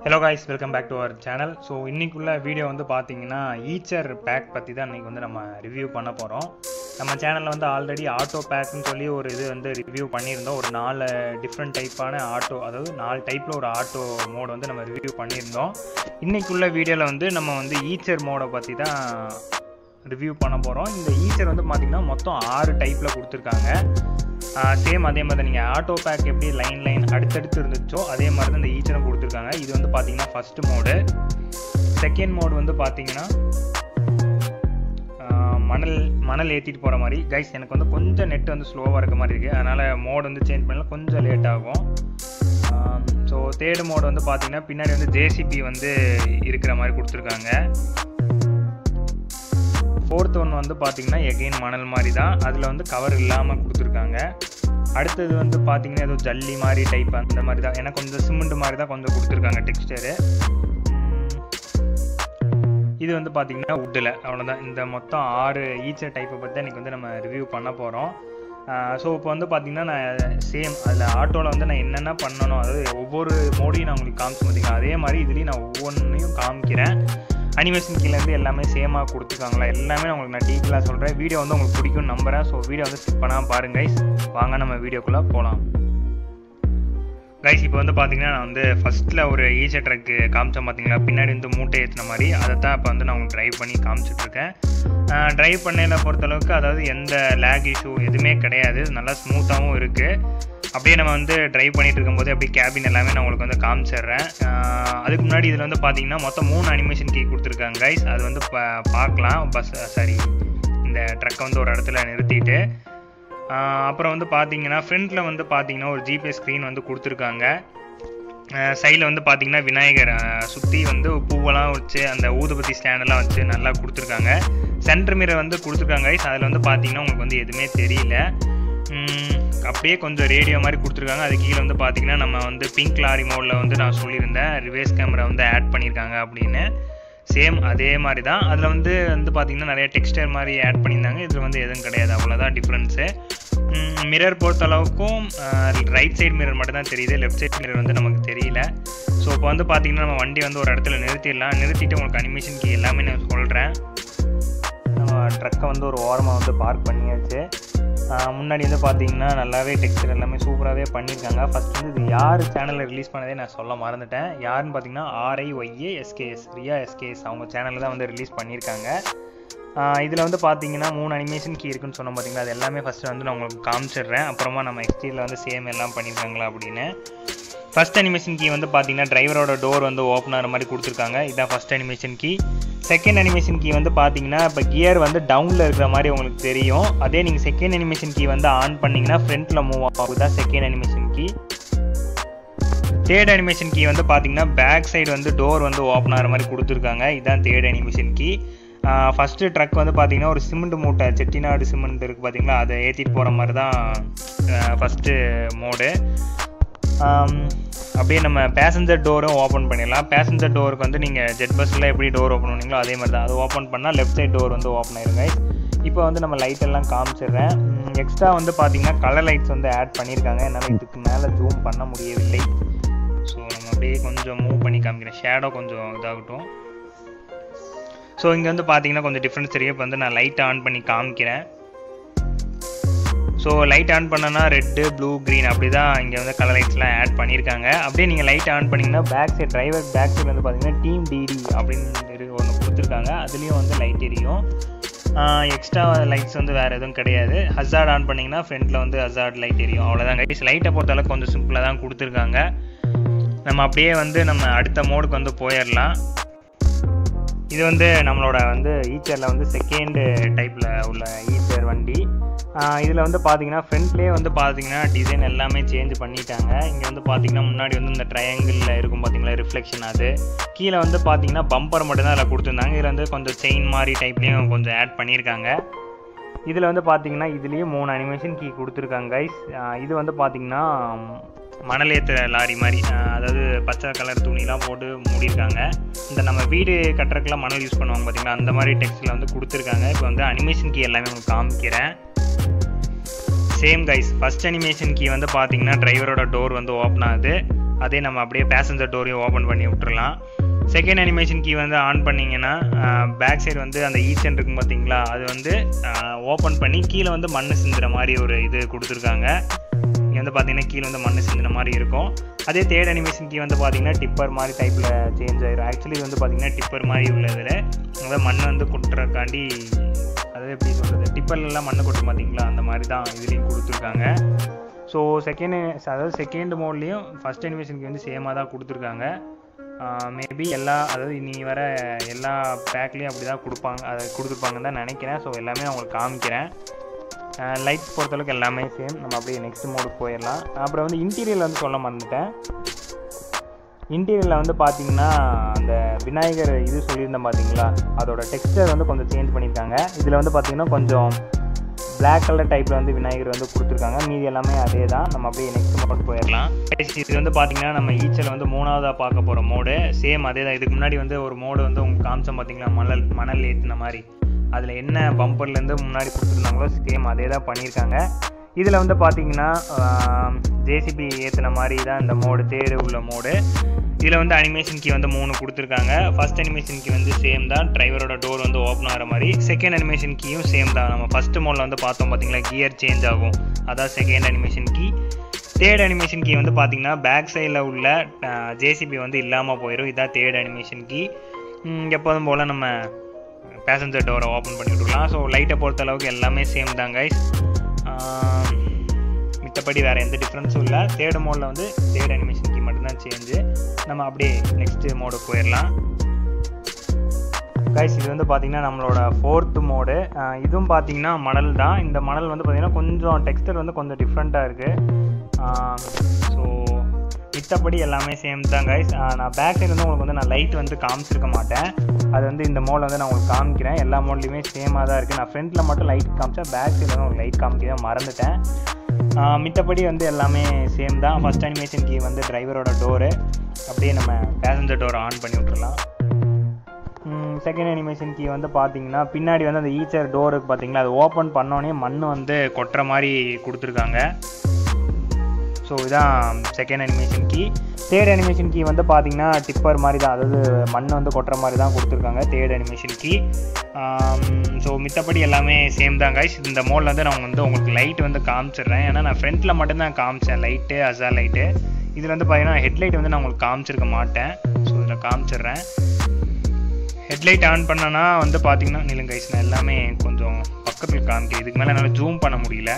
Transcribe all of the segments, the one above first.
Hello guys welcome back to our channel so இன்னைக்குள்ள video வந்து பார்த்தீங்கன்னா ஈச்சர் பேக் பற்றி தான் இன்றைக்கி வந்து நம்ம ரிவ்யூ பண்ண போகிறோம் நம்ம சேனலில் வந்து ஆல்ரெடி ஆட்டோ பேக்னு சொல்லி ஒரு இது வந்து ரிவ்யூ பண்ணியிருந்தோம் ஒரு நாலு டிஃப்ரெண்ட் டைப்பான ஆட்டோ அதாவது நாலு டைப்பில் ஒரு ஆட்டோ மோட் வந்து நம்ம ரிவ்யூ பண்ணியிருந்தோம் இன்னைக்குள்ள வீடியோவில் வந்து நம்ம வந்து ஈச்சர் மோடை பற்றி தான் ரிவ்யூ பண்ண போகிறோம் இந்த ஈச்சர் வந்து பார்த்திங்கன்னா மொத்தம் ஆறு டைப்பில் கொடுத்துருக்காங்க சேம் அதே மாதிரி நீங்கள் ஆட்டோ பேக் எப்படி லைன் லைன் அடுத்தடுத்து இருந்துச்சோ அதே மாதிரி தான் இந்த ஈச்சரும் கொடுத்துருக்காங்க இது வந்து பார்த்தீங்கன்னா ஃபஸ்ட்டு மோடு செகண்ட் மோடு வந்து பார்த்தீங்கன்னா மணல் மணல் ஏற்றிட்டு போகிற மாதிரி கைஸ் எனக்கு வந்து கொஞ்சம் நெட் வந்து ஸ்லோவாக இருக்க மாதிரி இருக்குது அதனால் மோடு வந்து சேஞ்ச் பண்ணல கொஞ்சம் லேட் ஆகும் ஸோ தேர்டு மோடு வந்து பார்த்தீங்கன்னா பின்னாடி வந்து ஜேசிபி வந்து இருக்கிற மாதிரி கொடுத்துருக்காங்க ஃபோர்த் ஒன் வந்து பார்த்தீங்கன்னா எகெயின் மணல் மாதிரி தான் அதில் வந்து கவர் இல்லாமல் கொடுத்துருக்காங்க அடுத்தது வந்து பார்த்தீங்கன்னா ஏதோ ஜல்லி மாதிரி டைப் அந்த மாதிரி தான் ஏன்னா கொஞ்சம் சிமெண்ட் மாதிரி தான் கொஞ்சம் கொடுத்துருக்காங்க டெக்ஸ்டரு இது வந்து பார்த்தீங்கன்னா உட்டில் அவ்வளோதான் இந்த மொத்தம் ஆறு ஈச்சர் டைப்பை பற்றி இன்றைக்கி வந்து நம்ம ரிவ்யூ பண்ண போகிறோம் ஸோ இப்போ வந்து பார்த்தீங்கன்னா நான் சேம் அதில் ஆட்டோவில் வந்து நான் என்னென்ன பண்ணணும் அதாவது ஒவ்வொரு மோடியும் நான் உங்களுக்கு காமிச்சு பார்த்தீங்கன்னா அதே மாதிரி இதுலேயும் நான் ஒவ்வொன்றையும் காமிக்கிறேன் அனிமேஷன் கீழேருந்து எல்லாமே சேமாக கொடுத்துருக்காங்களா எல்லாமே நான் உங்களுக்கு நான் டீட்டெயிலாக சொல்கிறேன் வீடியோ வந்து உங்களுக்கு பிடிக்கும் நம்புகிறேன் ஸோ வீடியோ வந்து ஸ்கிப் பண்ணாமல் பாருங்க கைஸ் வாங்க நம்ம வீடியோக்குள்ளே போகலாம் கைஸ் இப்போ வந்து பார்த்தீங்கன்னா நான் வந்து ஃபஸ்ட்டில் ஒரு ஈச்ச ட்ரக்கு காமிச்சேன் பார்த்தீங்களா பின்னாடி வந்து மூட்டை ஏற்றின மாதிரி அதை தான் இப்போ வந்து நான் உங்களுக்கு ட்ரைவ் பண்ணி காமிச்சிட்ருக்கேன் ட்ரைவ் பண்ணையில் பொறுத்தளவுக்கு அதாவது எந்த லேக் இஷ்யூ எதுவுமே கிடையாது நல்லா ஸ்மூத்தாகவும் இருக்குது அப்படியே நம்ம வந்து ட்ரைவ் பண்ணிட்டு இருக்கும்போது அப்படியே கேபின் எல்லாமே நான் உங்களுக்கு வந்து காமிச்சிடுறேன் அதுக்கு முன்னாடி இதில் வந்து பார்த்தீங்கன்னா மொத்தம் மூணு அனிமேஷன் கீ கொடுத்துருக்காங்க கைஸ் அது வந்து பா பார்க்கலாம் பஸ் சாரி இந்த ட்ரக்கை வந்து ஒரு இடத்துல நிறுத்திட்டு அப்புறம் வந்து பார்த்தீங்கன்னா ஃப்ரண்ட்டில் வந்து பார்த்தீங்கன்னா ஒரு ஜிபிஎஸ் ஸ்க்ரீன் வந்து கொடுத்துருக்காங்க சைடில் வந்து பார்த்தீங்கன்னா விநாயகர் சுற்றி வந்து பூவெல்லாம் வச்சு அந்த ஊதுபத்தி ஸ்டாண்டெல்லாம் வச்சு நல்லா கொடுத்துருக்காங்க சென்டர் மிரர் வந்து கொடுத்துருக்காங்க கைஸ் அதில் வந்து பார்த்தீங்கன்னா உங்களுக்கு வந்து எதுவுமே தெரியல அப்படியே கொஞ்சம் ரேடியோ மாதிரி கொடுத்துருக்காங்க அது கீழே வந்து பார்த்தீங்கன்னா நம்ம வந்து பிங்க் லாரி மோடில் வந்து நான் சொல்லியிருந்தேன் ரிவேஸ் கேமரா வந்து ஆட் பண்ணியிருக்காங்க அப்படின்னு சேம் அதே மாதிரி தான் அதில் வந்து வந்து பார்த்திங்கன்னா நிறைய டெக்ஸ்டர் மாதிரி ஆட் பண்ணியிருந்தாங்க இதில் வந்து எதுவும் கிடையாது அவ்வளோதான் டிஃப்ரென்ஸு மிரர் பொறுத்த அளவுக்கும் ரைட் சைடு மிரர் மட்டும் தான் தெரியுது லெஃப்ட் சைட் மிரர் வந்து நமக்கு தெரியல ஸோ இப்போ வந்து பார்த்திங்கன்னா நம்ம வண்டி வந்து ஒரு இடத்துல நிறுத்திடலாம் நிறுத்திட்டு உங்களுக்கு அனிமேஷன் கீ எல்லாமே நான் சொல்கிறேன் நம்ம ட்ரக்கை வந்து ஒரு ஓரமாக வந்து பார்க் பண்ணியாச்சு முன்னாடி வந்து பார்த்தீங்கன்னா நல்லாவே டெக்ஸ்டர் எல்லாமே சூப்பராகவே பண்ணியிருக்காங்க ஃபஸ்ட் வந்து இது யார் சேனலில் ரிலீஸ் பண்ணதே நான் சொல்ல மறந்துட்டேன் யாருன்னு பார்த்தீங்கன்னா R I Y A SKS Riya SKS அவங்க சேனலில் தான் வந்து ரிலீஸ் பண்ணியிருக்காங்க இதில் வந்து பார்த்தீங்கன்னா மூணு அனிமேஷன் கீ இருக்குன்னு சொன்ன பார்த்தீங்கன்னா அது எல்லாமே ஃபஸ்ட்டு வந்து நான் உங்களுக்கு காமிச்சிடுறேன் அப்புறமா நம்ம எக்ஸ்டீரியில் வந்து சேம் எல்லாம் பண்ணியிருக்காங்களா அப்படின்னு ஃபஸ்ட் அனிமேஷன் கீ வந்து பார்த்தீங்கன்னா டிரைவரோட டோர் வந்து ஓப்பன் ஆகிற மாதிரி கொடுத்துருக்காங்க இதுதான் first animation key second animation key வந்து பார்த்தீங்கன்னா இப்போ கியர் வந்து டவுனில் இருக்கிற மாதிரி உங்களுக்கு தெரியும் அதே நீங்கள் செகண்ட் அனிமேஷன் கீ வந்து ஆன் பண்ணிங்கன்னா ஃப்ரண்ட்டில் மூவ் ஆகும் தான் second animation key third animation key வந்து பார்த்தீங்கன்னா பேக் சைடு வந்து டோர் வந்து ஓப்பன் ஆகிற மாதிரி கொடுத்துருக்காங்க இதுதான் third animation key first truck வந்து பார்த்தீங்கன்னா ஒரு சிமெண்ட் மூட்டை செட்டிநாடு சிமெண்ட் இருக்குது பார்த்தீங்களா அதை ஏற்றிட்டு போகிற மாதிரி தான் ஃபஸ்ட்டு மோடு அப்படியே நம்ம பேசஞ்சர் டோரும் ஓப்பன் பண்ணிடலாம் பேசஞ்சர் டோருக்கு வந்து நீங்கள் ஜெட் பஸ்ஸில் எப்படி டோர் ஓப்பன் பண்ணீங்களோ அதே மாதிரி தான் அது ஓப்பன் பண்ணால் லெஃப்ட் சைட் டோர் வந்து ஓப்பன் ஆயிருங்க இப்போ வந்து நம்ம லைட் எல்லாம் காமிச்சிடுறேன் எக்ஸ்ட்ரா வந்து பார்த்தீங்கன்னா கலர் லைட்ஸ் வந்து ஆட் பண்ணியிருக்காங்க என்னால் இதுக்கு மேலே ஜூம் பண்ண முடியவில்லை ஸோ நம்ம அப்படியே கொஞ்சம் மூவ் பண்ணி காமிக்கிறேன் ஷேடோ கொஞ்சம் இதாகட்டும் ஸோ இங்கே வந்து பார்த்தீங்கன்னா கொஞ்சம் டிஃப்ரென்ஸ் தெரியும் இப்போ வந்து நான் லைட் ஆன் பண்ணி காமிக்கிறேன் ஸோ லைட் ஆன் பண்ணனா ரெட்டு ப்ளூ க்ரீன் அப்படி தான் இங்கே வந்து கலர் லைட்ஸ்லாம் ஆட் பண்ணியிருக்காங்க அப்படியே நீங்கள் லைட் ஆன் பண்ணிங்கன்னா back side driver back side வந்து பார்த்தீங்கன்னா டீம் டிடி அப்படின்னு ஒன்று கொடுத்துருக்காங்க அதுலேயும் வந்து லைட் எரியும் எக்ஸ்ட்ரா லைட்ஸ் வந்து வேறு எதுவும் கிடையாது ஹசார்ட் ஆன் பண்ணிங்கன்னா ஃப்ரண்ட்டில் வந்து ஹசார்ட் லைட் எரியும் அவ்வளோதான் கைஸ் லைட்டை பொறுத்தளவுக்கு கொஞ்சம் சிம்பிளாக தான் கொடுத்துருக்காங்க நம்ம அப்படியே வந்து நம்ம அடுத்த மோடுக்கு வந்து போயிடலாம் இது வந்து நம்மளோட வந்து ஈச்சரில் வந்து செகண்டு டைப்பில் உள்ள ஈச்சர் வண்டி இதில் வந்து பார்த்தீங்கன்னா ஃப்ரண்ட்லேயே வந்து பார்த்தீங்கன்னா டிசைன் எல்லாமே சேஞ்ச் பண்ணிட்டாங்க இங்கே வந்து பார்த்தீங்கன்னா முன்னாடி வந்து இந்த ட்ரையாங்கிளில் இருக்கும் பார்த்தீங்களா ரிஃப்ளெக்ஷன் அது கீழே வந்து பார்த்தீங்கன்னா பம்பர் மட்டும்தான் அதில் கொடுத்துருந்தாங்க இதில் வந்து கொஞ்சம் செயின் மாதிரி டைப்லேயும் கொஞ்சம் ஆட் பண்ணியிருக்காங்க இதில் வந்து பார்த்தீங்கன்னா இதுலேயும் மூணு அனிமேஷன் கீ கொடுத்துருக்காங்க கைஸ் இது வந்து பார்த்தீங்கன்னா மணல் ஏற்றுற லாரி மாதிரி அதாவது பச்சை கலர் துணிலாம் போட்டு மூடியிருக்காங்க இந்த நம்ம வீடு கட்டுறதுக்குலாம் மணல் யூஸ் பண்ணுவாங்க பார்த்தீங்களா அந்த மாதிரி டெக்ஸ்டில் வந்து கொடுத்துருக்காங்க இப்போ வந்து அனிமேஷன் கீ எல்லாமே உங்களுக்கு காமிக்கிறேன் same guys first animation key வந்து பார்த்தீங்கன்னா டிரைவரோட டோர் வந்து ஓப்பன் ஆகுது அதே நம்ம அப்படியே பேசஞ்சர் டோரையும் ஓப்பன் பண்ணி விட்டுறலாம் செகண்ட் அனிமேஷன் கீ வந்து ஆன் பண்ணிங்கன்னா பேக் சைடு வந்து அந்த ஈச்சன் இருக்கும் பார்த்தீங்களா அது வந்து ஓப்பன் பண்ணி கீழே வந்து மண் சிந்துற மாதிரி ஒரு இது கொடுத்துருக்காங்க இங்கே வந்து பார்த்தீங்கன்னா கீழே வந்து மண் சிந்துன மாதிரி இருக்கும் அதே தேர்ட் அனிமேஷன் கீ வந்து பார்த்தீங்கன்னா டிப்பர் மாதிரி டைப்பில் சேஞ்ச் ஆயிரும் ஆக்சுவலி இது வந்து பார்த்தீங்கன்னா டிப்பர் மாதிரி உள்ளதில் அதாவது மண் வந்து கொட்டுறக்காண்டி அதாவது எப்படி சொல்கிறது டிப்பர்லாம் மண் கொட்டும் பார்த்தீங்களா அந்த மாதிரி தான் இதுலேயும் கொடுத்துருக்காங்க ஸோ செகண்ட் அதாவது செகண்ட் மோட்லேயும் ஃபஸ்ட் அனிமேஷனுக்கு வந்து சேமாக தான் கொடுத்துருக்காங்க மேபி எல்லா அதாவது நீ வர எல்லா பேக்லேயும் அப்படி தான் கொடுப்பாங்க அதை கொடுத்துருப்பாங்கன்னு தான் நினைக்கிறேன் ஸோ எல்லாமே நான் உங்களுக்கு காமிக்கிறேன் லைட்ஸ் பொறுத்தளவுக்கு எல்லாமே சேம் நம்ம அப்படியே நெக்ஸ்ட் மோடுக்கு போயிடலாம் அப்புறம் வந்து இன்டீரியரில் வந்து சொல்ல மறந்துட்டேன் இன்டீரியரில் வந்து பார்த்தீங்கன்னா அந்த விநாயகர் இது சொல்லியிருந்தேன் பார்த்தீங்களா அதோட டெக்ஸ்டர் வந்து கொஞ்சம் சேஞ்ச் பண்ணியிருக்காங்க இதில் வந்து பார்த்தீங்கன்னா கொஞ்சம் பிளாக் கலர் டைப்பில் வந்து விநாயகர் வந்து கொடுத்துருக்காங்க மீதி எல்லாமே அதே தான் நம்ம அப்படியே நெக்ஸ்ட் மோட் போயிடலாம் இது வந்து பார்த்தீங்கன்னா நம்ம ஈச்சல் வந்து மூணாவதாக பார்க்க போகிற மோடு சேம் அதே தான் இதுக்கு முன்னாடி வந்து ஒரு மோடு வந்து உங்களுக்கு காமிச்சோம் பார்த்தீங்களா மணல் மணல் ஏற்றின மாதிரி அதில் என்ன பம்பர்லேருந்து முன்னாடி கொடுத்துருந்தாங்களோ சேம் அதே தான் பண்ணியிருக்காங்க இதில் வந்து பார்த்தீங்கன்னா ஜேசிபி ஏற்றின மாதிரி தான் இந்த மோடு தேடு உள்ள மோடு இதில் வந்து அனிமேஷன் கீ வந்து மூணு கொடுத்துருக்காங்க ஃபஸ்ட் அனிமேஷன் கீ வந்து சேம் தான் டிரைவரோட டோர் வந்து ஓப்பன் ஆகிற மாதிரி செகண்ட் அனிமேஷன் கீயும் சேம் தான் நம்ம ஃபஸ்ட் மோடில் வந்து பார்த்தோம் பார்த்தீங்களா கியர் சேஞ்ச் ஆகும் அதான் second animation key third animation key வந்து பார்த்தீங்கன்னா பேக் சைடில் உள்ள ஜேசிபி வந்து இல்லாமல் போயிடும் இதான் தேர்ட் அனிமேஷன் கீ எப்போதும் போல் நம்ம பேசஞ்சர் டோரை ஓப்பன் பண்ணி விட்டுக்கலாம் ஸோ லைட்டை பொறுத்த அளவுக்கு எல்லாமே சேம் தான் கைஸ் மித்தபடி வேறு எந்த டிஃப்ரென்ஸும் இல்லை தேர்ட் மோடில் வந்து தேர்ட் அனிமேஷன் கீ மட்டும்தான் சேஞ்சு நம்ம அப்படியே நெக்ஸ்ட்டு மோடுக்கு போயிடலாம் கைஸ் இது வந்து பார்த்தீங்கன்னா நம்மளோட ஃபோர்த்து மோடு இதுவும் பார்த்தீங்கன்னா மணல் தான் இந்த மணல் வந்து பார்த்தீங்கன்னா கொஞ்சம் டெக்ஸ்டர் வந்து கொஞ்சம் டிஃப்ரெண்ட்டாக இருக்குது ஸோ மித்தபடி எல்லாமே சேம் தான் கைஸ் நான் பேக் சைடு வந்து உங்களுக்கு வந்து நான் லைட் வந்து காமிச்சிருக்க மாட்டேன் அது வந்து இந்த மோடில் வந்து நான் உங்களுக்கு காமிக்கிறேன் எல்லா மோட்லேயுமே சேமாக தான் இருக்குது நான் ஃப்ரண்ட்டில் மட்டும் லைட் காமிச்சா பேக் சைடில் வந்து உங்களுக்கு லைட் காமிக்க மறந்துட்டேன் மித்தபடி வந்து எல்லாமே சேம் தான் ஃபஸ்ட் அனிமேஷன் கீ வந்து டிரைவரோட டோரு அப்படியே நம்ம பேசஞ்சர் டோரை ஆன் பண்ணி விட்டுறலாம் செகண்ட் அனிமேஷன் கீ வந்து பார்த்தீங்கன்னா பின்னாடி வந்து அந்த ஈச்சர் டோருக்கு பார்த்தீங்களா அது ஓப்பன் பண்ணோடனே மண் வந்து கொட்டுற மாதிரி கொடுத்துருக்காங்க ஸோ இதான் second animation key third animation key வந்து பார்த்தீங்கன்னா டிப்பர் மாதிரி தான் அதாவது மண் வந்து கொட்டுற மாதிரி தான் கொடுத்துருக்காங்க தேர்ட் அனிமேஷன் கீ ஸோ மித்தபடி எல்லாமே சேம் தான் கைஸ் இந்த மோடில் வந்து நான் வந்து உங்களுக்கு லைட் வந்து காமிச்சிடுறேன் ஏன்னா நான் ஃப்ரண்ட்டில் மட்டும்தான் காமிச்சேன் லைட்டு அசா லைட்டு இதில் வந்து பார்த்தீங்கன்னா ஹெட்லைட் வந்து நான் உங்களுக்கு காமிச்சிருக்க மாட்டேன் ஸோ இதில் காமிச்சிடுறேன் ஹெட்லைட் ஆன் பண்ணனா வந்து பார்த்தீங்கன்னா நிலுங்க கைஸ் நான் எல்லாமே கொஞ்சம் பக்கத்தில் காமிக்கிறேன் இதுக்கு மேலே என்னால் ஜூம் பண்ண முடியல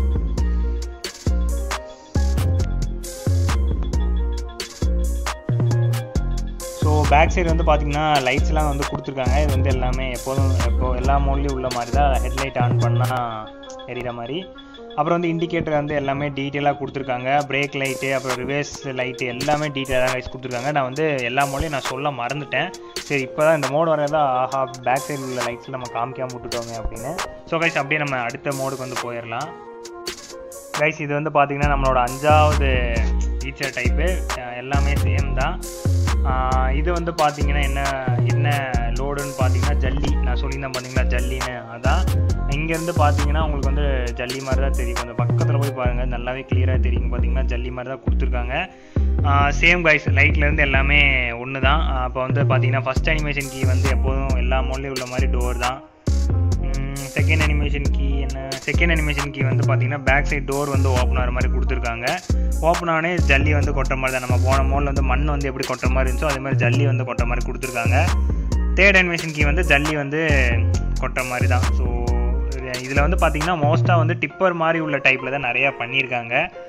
ஸோ பேக் சைடு வந்து பார்த்தீங்கன்னா லைட்ஸ்லாம் வந்து கொடுத்துருக்காங்க இது வந்து எல்லாமே எப்போதும் எப்போ எல்லா மோட்லேயும் உள்ள மாதிரி தான் ஹெட்லைட் ஆன் பண்ணால் எரியிற மாதிரி அப்புறம் வந்து இண்டிகேட்டர் வந்து எல்லாமே டீட்டெயிலாக கொடுத்துருக்காங்க பிரேக் லைட்டு அப்புறம் ரிவர்ஸ் லைட்டு எல்லாமே டீட்டெயிலாக கைஸ் கொடுத்துருக்காங்க நான் வந்து எல்லா மோட்லையும் நான் சொல்ல மறந்துட்டேன் சரி இப்போ தான் இந்த மோடு வரதா ஆஹா பேக் சைடு உள்ள லைட்ஸில் நம்ம காமிக்காம விட்டுட்டோங்க அப்படின்னு ஸோ கைஸ் அப்படியே நம்ம அடுத்த மோடுக்கு வந்து போயிடலாம் கைஸ் இது வந்து பார்த்திங்கன்னா நம்மளோட அஞ்சாவது ஈச்சர் டைப்பு எல்லாமே சேம் தான் இது வந்து பார்த்தீங்கன்னா என்ன என்ன லோடுன்னு பார்த்தீங்கன்னா ஜல்லி நான் சொல்லியிருந்தேன் பார்த்தீங்களா ஜல்லின்னு அதான் இங்கேருந்து பார்த்தீங்கன்னா உங்களுக்கு வந்து ஜல்லி மாதிரி தான் தெரியும் கொஞ்சம் பக்கத்தில் போய் பாருங்கள் நல்லாவே கிளியராக தெரியும் பார்த்தீங்கன்னா ஜல்லி மாதிரி தான் கொடுத்துருக்காங்க சேம் கைஸ் லைட்லேருந்து எல்லாமே ஒன்று தான் அப்போ வந்து பார்த்தீங்கன்னா ஃபஸ்ட் அனிமேஷன் கீ வந்து எப்போதும் எல்லா மோட்லேயும் உள்ள மாதிரி டோர் தான் செகண்ட் அனிமேஷன் கீ என்ன செகண்ட் அனிமேஷன் கீ வந்து பார்த்தீங்கன்னா பேக் சைட் டோர் வந்து ஓப்பன் ஆகிற மாதிரி கொடுத்துருக்காங்க ஓப்பன் ஆனே ஜல்லி வந்து கொட்டுற மாதிரி தான் நம்ம போன மோடில் வந்து மண் வந்து எப்படி கொட்டுற மாதிரி இருந்துச்சோ அதே மாதிரி ஜல்லி வந்து கொட்டுற மாதிரி கொடுத்துருக்காங்க தேர்ட் அனிமேஷன் கீ வந்து ஜல்லி வந்து கொட்டுற மாதிரி தான் ஸோ இதில் வந்து பார்த்தீங்கன்னா மோஸ்ட்டாக வந்து டிப்பர் மாதிரி உள்ள டைப்பில் தான் நிறையா பண்ணியிருக்காங்க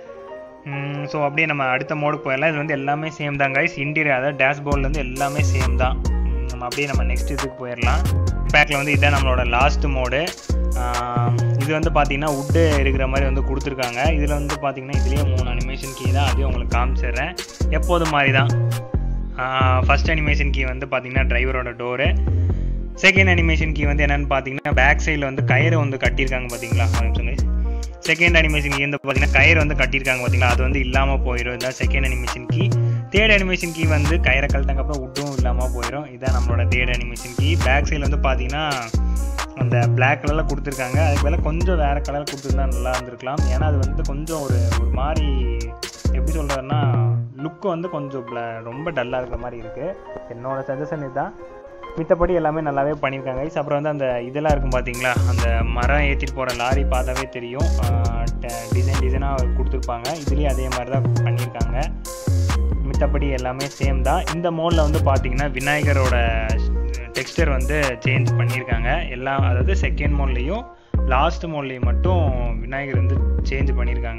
ஸோ அப்படியே நம்ம அடுத்த மோடுக்கு போயிடலாம் இது வந்து எல்லாமே சேம் தான் கைஸ் இன்டீரியர் அதாவது டேஷ்போர்ட்லேருந்து எல்லாமே சேம் தான் நம்ம அப்படியே நம்ம நெக்ஸ்ட் இதுக்கு போயிடலாம் பேக்கில் வந்து இதுதான் நம்மளோட லாஸ்ட் மோடு இது வந்து பார்த்தீங்கன்னா உட்டு இருக்கிற மாதிரி வந்து கொடுத்துருக்காங்க இதில் வந்து பார்த்தீங்கன்னா இதுலேயே மூணு அனிமேஷன் கீ தான் அதையும் உங்களுக்கு காமிச்சிடுறேன் எப்போதும் மாதிரி தான் ஃபஸ்ட் அனிமேஷன் கீ வந்து பார்த்தீங்கன்னா டிரைவரோட டோரு செகண்ட் அனிமேஷன் கீ வந்து என்னென்னு பார்த்தீங்கன்னா பேக் சைடில் வந்து கயிறு வந்து கட்டியிருக்காங்க பார்த்தீங்களா செகண்ட் அனிமேஷன் கீ வந்து பார்த்தீங்கன்னா கயிறு வந்து கட்டியிருக்காங்க பார்த்தீங்களா அது வந்து இல்லாமல் போயிடும் இதுதான் second animation key third animation key வந்து கயிறை கழட்டங்கப்பறம் உட்டும் இல்லாமல் போயிடும் இதுதான் நம்மளோட தேர்ட் அனிமேஷன் கீ பேக் சைடில் வந்து பார்த்தீங்கன்னா அந்த பிளாக் கலரில் கொடுத்துருக்காங்க அதுக்கு மேலே கொஞ்சம் வேறு கலர் கொடுத்துருந்தா நல்லா இருந்திருக்கலாம் ஏன்னா அது வந்து கொஞ்சம் ஒரு ஒரு மாதிரி எப்படி சொல்கிறதுனா லுக்கு வந்து கொஞ்சம் bla- ரொம்ப டல்லாக இருக்கிற மாதிரி இருக்குது என்னோட சஜஷன் இதுதான் மித்தபடி எல்லாமே நல்லாவே பண்ணியிருக்காங்க guys. அப்புறம் வந்து அந்த இதெல்லாம் இருக்கும் பார்த்தீங்களா அந்த மரம் ஏற்றிட்டு போகிற லாரி பார்த்தாவே தெரியும் டிசைன் டிசைனாக கொடுத்துருப்பாங்க இதுலேயும் அதே மாதிரி தான் பண்ணியிருக்காங்க மித்தபடி எல்லாமே சேம் தான் இந்த மோடில் வந்து பார்த்தீங்கன்னா விநாயகரோட டெக்ஸ்டர் வந்து சேஞ்ச் பண்ணியிருக்காங்க எல்லாம் அதாவது செகண்ட் மோட்லேயும் லாஸ்ட் மோட்லேயும் மட்டும் விநாயகர் வந்து சேஞ்ச் பண்ணியிருக்காங்க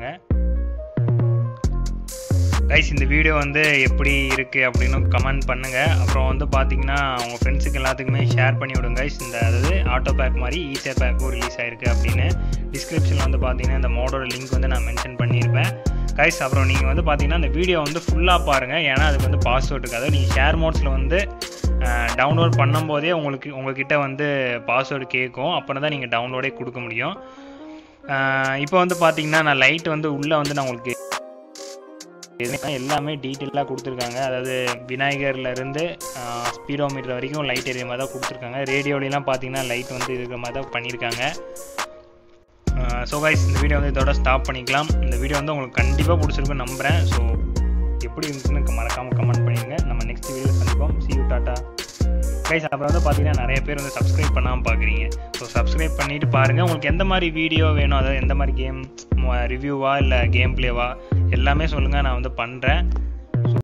கைஸ் இந்த வீடியோ வந்து எப்படி இருக்குது அப்படின்னு கமெண்ட் பண்ணுங்கள் அப்புறம் வந்து பார்த்தீங்கன்னா உங்கள் ஃப்ரெண்ட்ஸுக்கு எல்லாத்துக்குமே ஷேர் பண்ணி விடுங்க guys. இந்த அதாவது ஆட்டோ பேக் மாதிரி ஈஸியா பேக்கும் ரிலீஸ் ஆயிருக்கு அப்படின்னு டிஸ்கிரிப்ஷனில் வந்து பார்த்தீங்கன்னா இந்த மோடோட லிங்க் வந்து நான் மென்ஷன் பண்ணியிருப்பேன் கைஸ் அப்புறம் நீங்கள் வந்து பார்த்தீங்கன்னா இந்த வீடியோ வந்து ஃபுல்லாக பாருங்கள் ஏன்னா அதுக்கு வந்து பாஸ்வேர்ட் இருக்காது நீங்கள் ஷேர் மோட்ஸில் வந்து டவுன்லோட் பண்ணும்போதே உங்களுக்கு உங்ககிட்ட வந்து பாஸ்வேர்டு கேட்கும் அப்புறம் தான் நீங்கள் டவுன்லோடே கொடுக்க முடியும் இப்போ வந்து பார்த்தீங்கன்னா நான் லைட் வந்து உள்ளே வந்து நான் உங்களுக்கு இதுனா எல்லாமே டீட்டெயிலாக கொடுத்துருக்காங்க அதாவது விநாயகர்ல இருந்து ஸ்பீடோமீட்டர் வரைக்கும் லைட் எரிய மாதிரி தான் கொடுத்துருக்காங்க ரேடியோலாம் பார்த்தீங்கன்னா லைட் வந்து இருக்கிற மாதிரி தான் பண்ணியிருக்காங்க ஸோ கைஸ் இந்த வீடியோ வந்து இதோட ஸ்டாப் பண்ணிக்கலாம் இந்த வீடியோ வந்து உங்களுக்கு கண்டிப்பாக பிடிச்சிருக்குன்னு நம்புகிறேன் ஸோ எப்படி இருந்துச்சுன்னு மறக்காமல் கமெண்ட் பண்ணிடுங்க நம்ம நெக்ஸ்ட் வீடியோ சந்திப்போம் see you டாட்டா கைஸ் அப்புறம் வந்து பார்த்தீங்கன்னா நிறைய பேர் வந்து சப்ஸ்கிரைப் பண்ணாமல் பார்க்குறீங்க ஸோ சப்ஸ்கிரைப் பண்ணிட்டு பாருங்கள் உங்களுக்கு எந்த மாதிரி வீடியோ வேணும் அதாவது எந்த மாதிரி கேம் ரிவ்யூவா இல்லை கேம் பிளேவா எல்லாமே சொல்லுங்கள் நான் வந்து பண்ணுறேன்